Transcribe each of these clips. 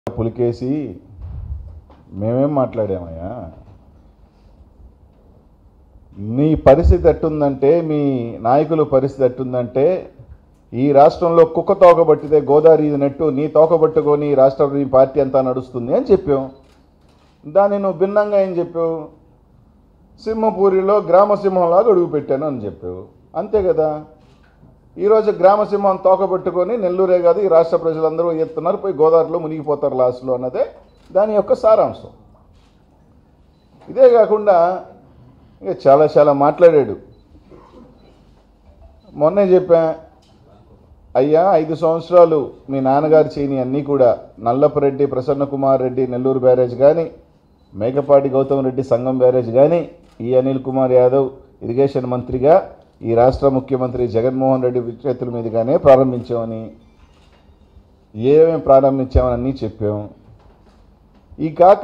పులికేసి మేమేం మాట్లాడామయ్యా నీ పరిస్థితి ఎట్టుందంటే మీ నాయకుల పరిస్థితి ఎట్టుందంటే ఈ రాష్ట్రంలో కుక్క తోక పట్టితే గోదావరి నెట్టు నీ తోక పట్టుకొని ఈ రాష్ట్ర నీ పార్టీ అంతా నడుస్తుంది అని చెప్పాం దాన్ని నువ్వు భిన్నంగా ఏం చెప్పావు సింహపూరిలో గ్రామసింహంలాగా అడుగు పెట్టాను అని చెప్పావు అంతే కదా ఈరోజు గ్రామసింహం తోక పెట్టుకొని నెల్లూరే కాదు ఈ రాష్ట్ర ప్రజలందరూ ఎత్తున్నారు పోయి గోదావరిలో మునిగిపోతారు లాస్ట్లో అన్నదే దాని యొక్క సారాంశం ఇదే కాకుండా ఇంకా చాలా చాలా మాట్లాడాడు మొన్నే చెప్పా అయ్యా ఐదు సంవత్సరాలు మీ నాన్నగారు చేయని అన్నీ కూడా నల్లపరెడ్డి ప్రసన్న కుమార్ రెడ్డి నెల్లూరు బ్యారేజ్ కానీ మేకపాటి గౌతమ్ రెడ్డి సంగం బ్యారేజ్ కానీ ఈ అనిల్ కుమార్ యాదవ్ ఇరిగేషన్ మంత్రిగా ఈ రాష్ట్ర ముఖ్యమంత్రి జగన్మోహన్ రెడ్డి చేతుల మీదుగానే ప్రారంభించామని ఏమేమి ప్రారంభించామని అన్నీ చెప్పాం ఈ కాక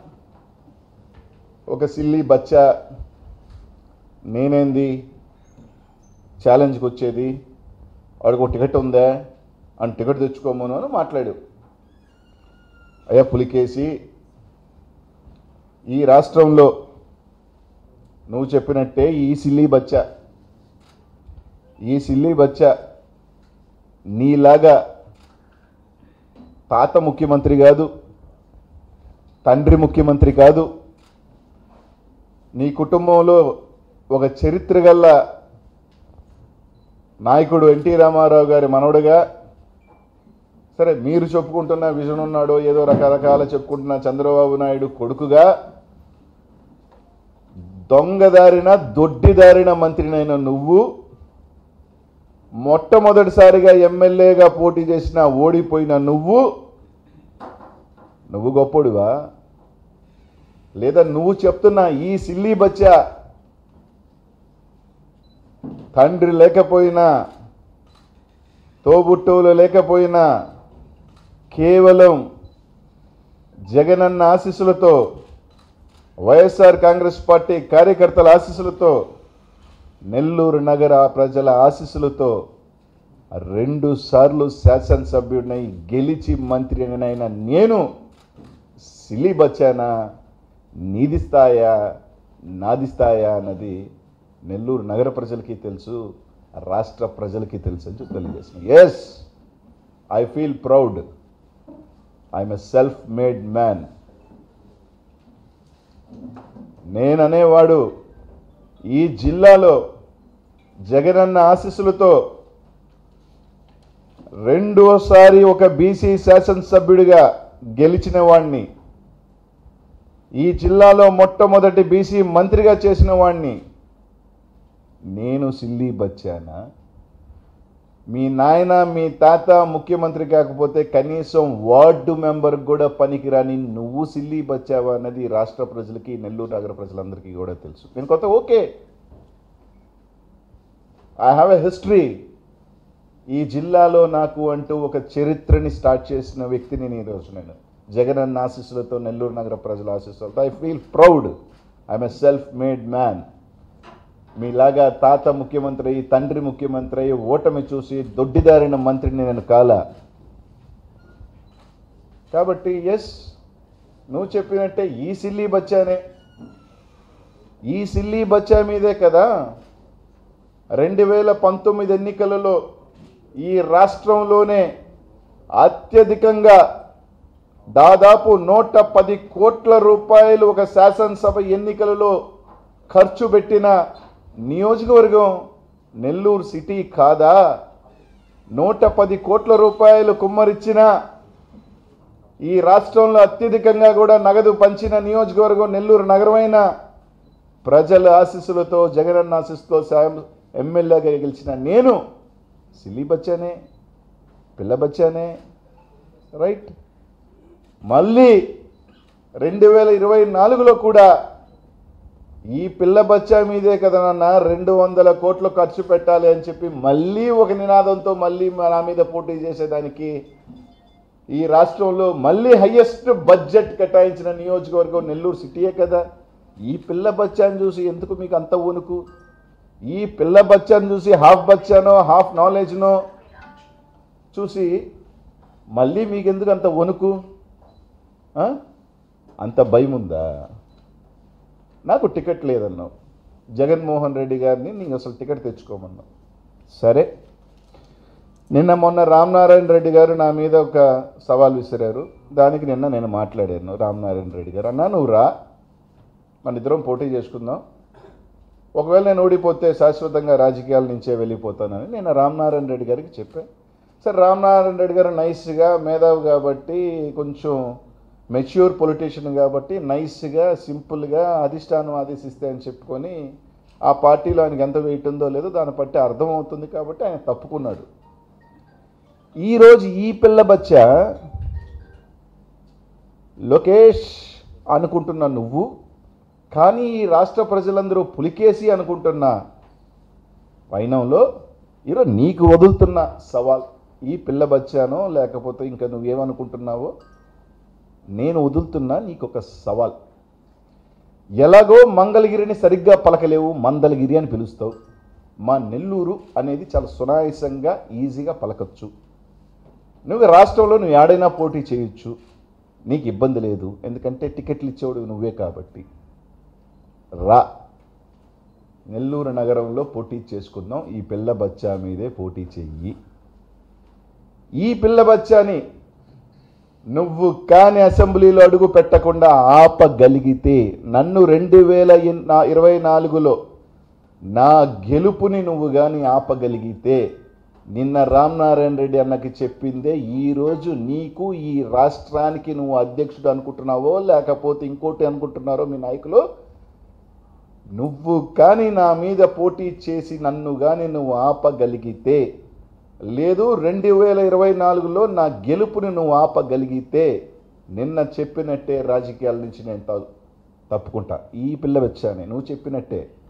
ఒక సిల్లి బచ్చా నేనేంది ఛాలెంజ్కి వచ్చేది వాడికి ఒక టికెట్ ఉందా అని టికెట్ తెచ్చుకోమను అని మాట్లాడు అయ్యా పులికేసి ఈ రాష్ట్రంలో నువ్వు చెప్పినట్టే ఈ సిల్లి బచ్చా ఈ సిల్లి బచ్చా నీలాగా తాత ముఖ్యమంత్రి కాదు తండ్రి ముఖ్యమంత్రి కాదు నీ కుటుంబంలో ఒక చరిత్ర గల్ల నాయకుడు ఎన్టీ రామారావు గారి మనవడుగా సరే మీరు చెప్పుకుంటున్న విజన్ ఉన్నాడో ఏదో రకరకాల చెప్పుకుంటున్న చంద్రబాబు నాయుడు కొడుకుగా దొంగదారిన దొడ్డిదారిన మంత్రినైన నువ్వు మొట్టమొదటిసారిగా ఎమ్మెల్యేగా పోటీ చేసిన ఓడిపోయిన నువ్వు నువ్వు గొప్పడువా లేదా నువ్వు చెప్తున్న ఈ సిల్లీ బచ్చా తండ్రి లేకపోయినా తోబుట్టువులు లేకపోయినా కేవలం జగనన్న ఆశీస్సులతో వైఎస్ఆర్ కాంగ్రెస్ పార్టీ కార్యకర్తల ఆశీస్సులతో నెల్లూరు నగర ప్రజల ఆశీస్సులతో రెండు సార్లు శాసనసభ్యుడినై గెలిచి మంత్రినైన నేను సిలి బచ్చానా నీది స్థాయా నాది స్థాయా అన్నది నెల్లూరు నగర ప్రజలకి తెలుసు రాష్ట్ర ప్రజలకి తెలుసు అని చెప్పి తెలియజేస్తున్నాను yes I feel proud I'm a self made man నేననేవాడు ఈ జిల్లాలో జగనన్న ఆశీస్సులతో రెండోసారి ఒక బీసీ శాసనసభ్యుడిగా గెలిచిన వాణ్ణి ఈ జిల్లాలో మొట్టమొదటి బీసీ మంత్రిగా చేసిన వాణ్ణి నేను సిల్లి బచ్చానా మీ నాయన మీ తాత ముఖ్యమంత్రి కాకపోతే కనీసం వార్డు మెంబర్ కూడా పనికిరాని నువ్వు సిల్లి బచ్చావా అన్నది రాష్ట్ర ప్రజలకి నెల్లూరు నగర ప్రజలందరికీ కూడా తెలుసు నేను కొత్త okay I have a history ఈ జిల్లాలో నాకు అంటూ ఒక చరిత్రని స్టార్ట్ చేసిన వ్యక్తిని నేను ఈరోజు నేను జగనన్న ఆశీస్సులతో నెల్లూరు నగర ప్రజల ఆశీస్సులతో I feel proud I'm a self made man మీలాగా తాత ముఖ్యమంత్రి అయ్యి తండ్రి ముఖ్యమంత్రి అయ్యి ఓటమి చూసి దొడ్డిదారిన మంత్రిని నేను కాల కాబట్టి ఎస్ నువ్వు చెప్పినట్టే ఈ సిల్లీ బచ్చానే ఈ సిల్లీ బచ్చా మీదే కదా రెండు వేల పంతొమ్మిది ఎన్నికలలో ఈ రాష్ట్రంలోనే అత్యధికంగా దాదాపు నూట పది కోట్ల రూపాయలు ఒక శాసనసభ ఎన్నికలలో ఖర్చు పెట్టిన నియోజకవర్గం నెల్లూరు సిటీ కాదా నూట పది కోట్ల రూపాయలు కుమ్మరిచ్చిన ఈ రాష్ట్రంలో అత్యధికంగా కూడా నగదు పంచిన నియోజకవర్గం నెల్లూరు నగరమైన ప్రజల ఆశీస్సులతో జగనన్న ఆశీస్సుతో సాయం ఎమ్మెల్యేగా గెలిచిన నేను సిల్లి బచ్చానే పిల్ల బచ్చానే రైట్ మళ్ళీ రెండు వేల ఇరవై నాలుగులో కూడా ఈ పిల్ల బచ్చా మీదే కదా నాన్న రెండు వందల కోట్లు ఖర్చు పెట్టాలి అని చెప్పి మళ్ళీ ఒక నినాదంతో మళ్ళీ నా మీద పోటీ చేసేదానికి ఈ రాష్ట్రంలో మళ్ళీ హయ్యెస్ట్ బడ్జెట్ కేటాయించిన నియోజకవర్గం నెల్లూరు సిటీయే కదా ఈ పిల్ల బచ్చాను చూసి ఎందుకు మీకు అంత వణుకు ఈ పిల్ల బచ్చాను చూసి హాఫ్ బచ్చానో హాఫ్ నాలెడ్జ్నో చూసి మళ్ళీ మీకు ఎందుకు అంత వణుకు ఆ? అంత భయం ఉందా నాకు టికెట్ లేదన్నావు జగన్మోహన్ రెడ్డి గారిని నీకు అసలు టికెట్ తెచ్చుకోమన్నావు సరే నిన్న మొన్న రామనారాయణ రెడ్డి గారు నా మీద ఒక సవాల్ విసిరారు దానికి నిన్న నేను మాట్లాడాను రామనారాయణ రెడ్డి గారు అన్నా నువ్వు రా మన ఇద్దరం పోటీ చేసుకుందాం ఒకవేళ నేను ఓడిపోతే శాశ్వతంగా రాజకీయాల నుంచే వెళ్ళిపోతానని నేను రామనారాయణ రెడ్డి గారికి చెప్పాను సరే రామనారాయణ రెడ్డి గారు నైస్గా మేధావి కాబట్టి కొంచెం మెచ్యూర్ పొలిటీషియన్ కాబట్టి నైస్గా సింపుల్గా అధిష్టానం ఆదేశిస్తే అని చెప్పుకొని ఆ పార్టీలో ఆయనకి ఎంత వెయిట్ ఉందో లేదో దాన్ని బట్టి అర్థమవుతుంది కాబట్టి ఆయన తప్పుకున్నాడు ఈరోజు ఈ పిల్ల బచ్చ లోకేష్ అనుకుంటున్న నువ్వు కానీ ఈ రాష్ట్ర ప్రజలందరూ పులికేసి అనుకుంటున్న వైనంలో ఈరోజు నీకు వదులుతున్న సవాల్ ఈ పిల్ల బచ్చానో లేకపోతే ఇంకా నువ్వేమనుకుంటున్నావో నేను వదులుతున్నా నీకు ఒక సవాల్ ఎలాగో మంగళగిరిని సరిగ్గా పలకలేవు మందలగిరి అని పిలుస్తావు మా నెల్లూరు అనేది చాలా సునాయాసంగా ఈజీగా పలకచ్చు నువ్వు రాష్ట్రంలో నువ్వు ఏడైనా పోటీ చేయొచ్చు నీకు ఇబ్బంది లేదు ఎందుకంటే టికెట్లు ఇచ్చేవాడు నువ్వే కాబట్టి రా నెల్లూరు నగరంలో పోటీ చేసుకుందాం ఈ పిల్ల బచ్చా మీదే పోటీ చెయ్యి ఈ పిల్ల బచ్చాని నువ్వు కాని అసెంబ్లీలో అడుగు పెట్టకుండా ఆపగలిగితే నన్ను రెండు వేల ఎన్- నా- ఇరవై నాలుగులో నా గెలుపుని నువ్వు కానీ ఆపగలిగితే నిన్న రామనారాయణ రెడ్డి అన్నకి చెప్పిందే ఈరోజు నీకు ఈ రాష్ట్రానికి నువ్వు అధ్యక్షుడు అనుకుంటున్నావో లేకపోతే ఇంకోటి అనుకుంటున్నారో మీ నాయకులు నువ్వు కానీ నా మీద పోటీ చేసి నన్ను కానీ నువ్వు ఆపగలిగితే లేదు రెండు వేల ఇరవై నాలుగులో నా గెలుపుని నువ్వు ఆపగలిగితే నిన్న చెప్పినట్టే రాజకీయాల నుంచి నేను త- తప్పుకుంటా ఈ పిల్ల వచ్చానే నువ్వు చెప్పినట్టే